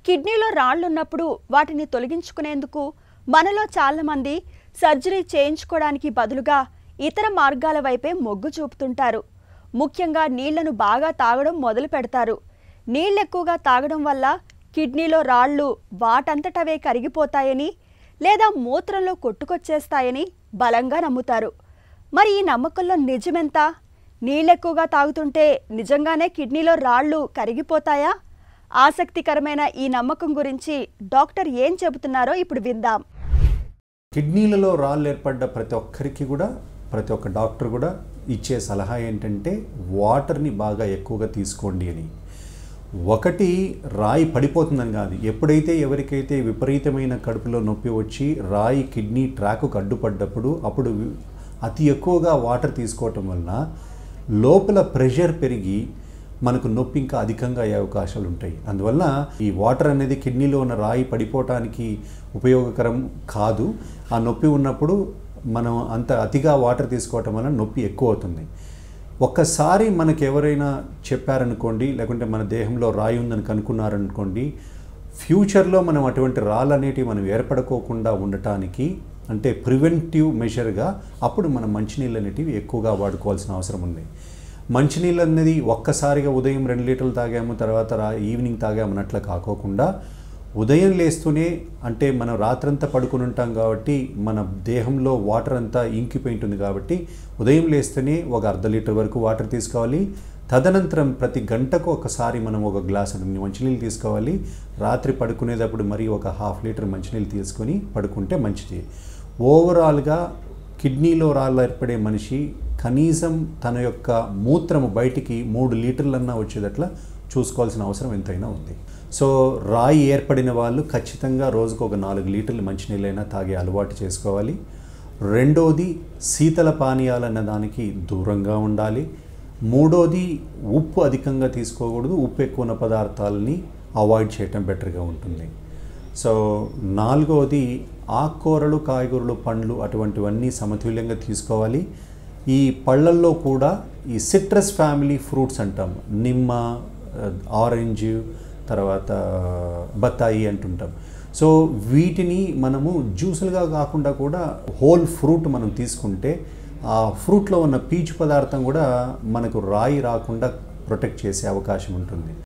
కిడ్నీలో రాళ్లున్నప్పుడు వాటిని తొలగించుకునేందుకు మనలో చాలామంది సర్జరీ చేయించుకోవడానికి బదులుగా ఇతర మార్గాల వైపే మొగ్గు చూపుతుంటారు ముఖ్యంగా నీళ్లను బాగా తాగడం మొదలు పెడతారు నీళ్ళు ఎక్కువగా తాగడం వల్ల కిడ్నీలో రాళ్ళు వాటంతటవే కరిగిపోతాయని లేదా మూత్రంలో కొట్టుకొచ్చేస్తాయని బలంగా నమ్ముతారు మరి ఈ నమ్మకంలో నిజమెంత నీళ్ళు ఎక్కువగా తాగుతుంటే నిజంగానే కిడ్నీలో రాళ్ళు కరిగిపోతాయా ఆసక్తికరమైన ఈ నమ్మకం గురించి డాక్టర్ ఏం చెబుతున్నారో ఇప్పుడు విందాం కిడ్నీలలో రాళ్ళు ఏర్పడ్డ ప్రతి ఒక్కరికి కూడా ప్రతి ఒక్క డాక్టర్ కూడా ఇచ్చే సలహా ఏంటంటే వాటర్ని బాగా ఎక్కువగా తీసుకోండి అని ఒకటి రాయి పడిపోతుందని కాదు ఎప్పుడైతే ఎవరికైతే విపరీతమైన కడుపులో నొప్పి వచ్చి రాయి కిడ్నీ ట్రాక్కు అడ్డుపడ్డప్పుడు అప్పుడు అతి ఎక్కువగా వాటర్ తీసుకోవటం వలన లోపల ప్రెషర్ పెరిగి మనకు నొప్పి ఇంకా అధికంగా అయ్యే అవకాశాలు ఉంటాయి అందువల్ల ఈ వాటర్ అనేది కిడ్నీలో ఉన్న రాయి పడిపోవటానికి ఉపయోగకరం కాదు ఆ నొప్పి ఉన్నప్పుడు మనం అంత అతిగా వాటర్ తీసుకోవటం వల్ల నొప్పి ఎక్కువ అవుతుంది ఒక్కసారి మనకు ఎవరైనా చెప్పారనుకోండి లేకుంటే మన దేహంలో రాయి ఉందని కనుక్కున్నారనుకోండి ఫ్యూచర్లో మనం అటువంటి రాళ్ళు అనేటివి మనం ఏర్పడుకోకుండా ఉండటానికి అంటే ప్రివెంటివ్ మెషర్గా అప్పుడు మనం మంచినీళ్ళు అనేటివి ఎక్కువగా వాడుకోవాల్సిన అవసరం ఉంది మంచినీళ్ళు అనేది ఒక్కసారిగా ఉదయం రెండు లీటర్లు తాగాము తర్వాత రా ఈవినింగ్ తాగాము అన్నట్లు కాకోకుండా ఉదయం లేస్తూనే అంటే మనం రాత్రంతా పడుకుని ఉంటాం కాబట్టి మన దేహంలో వాటర్ అంతా ఇంకిపోయి ఉంటుంది కాబట్టి ఉదయం లేస్తూనే ఒక అర్ధ లీటర్ వరకు వాటర్ తీసుకోవాలి తదనంతరం ప్రతి గంటకు ఒకసారి మనం ఒక గ్లాస్ మంచినీళ్ళు తీసుకోవాలి రాత్రి పడుకునేటప్పుడు మరి ఒక హాఫ్ లీటర్ మంచినీళ్ళు తీసుకొని పడుకుంటే మంచిది ఓవరాల్గా కిడ్నీలో రాళ్ళు ఏర్పడే మనిషి కనీసం తన యొక్క మూత్రము బయటికి మూడు లీటర్లన్నా వచ్చేటట్లా చూసుకోవాల్సిన అవసరం ఎంతైనా ఉంది సో రాయి ఏర్పడిన వాళ్ళు ఖచ్చితంగా రోజుకు ఒక నాలుగు లీటర్లు మంచినీళ్ళైనా తాగే అలవాటు చేసుకోవాలి రెండోది శీతల పానీయాలన్న దానికి దూరంగా ఉండాలి మూడోది ఉప్పు అధికంగా తీసుకోకూడదు ఉప్పు ఎక్కువ ఉన్న పదార్థాలని అవాయిడ్ చేయటం బెటర్గా ఉంటుంది సో నాలుగవది ఆకుకూరలు కాయగూరలు పండ్లు అటువంటివన్నీ సమతుల్యంగా తీసుకోవాలి ఈ పళ్ళల్లో కూడా ఈ సిట్రస్ ఫ్యామిలీ ఫ్రూట్స్ అంటాం నిమ్మ ఆరెంజ్ తర్వాత బత్తాయి అంటుంటాం సో వీటిని మనము జ్యూసులుగా కాకుండా కూడా హోల్ ఫ్రూట్ మనం తీసుకుంటే ఆ ఫ్రూట్లో ఉన్న పీచు పదార్థం కూడా మనకు రాయి రాకుండా ప్రొటెక్ట్ చేసే అవకాశం ఉంటుంది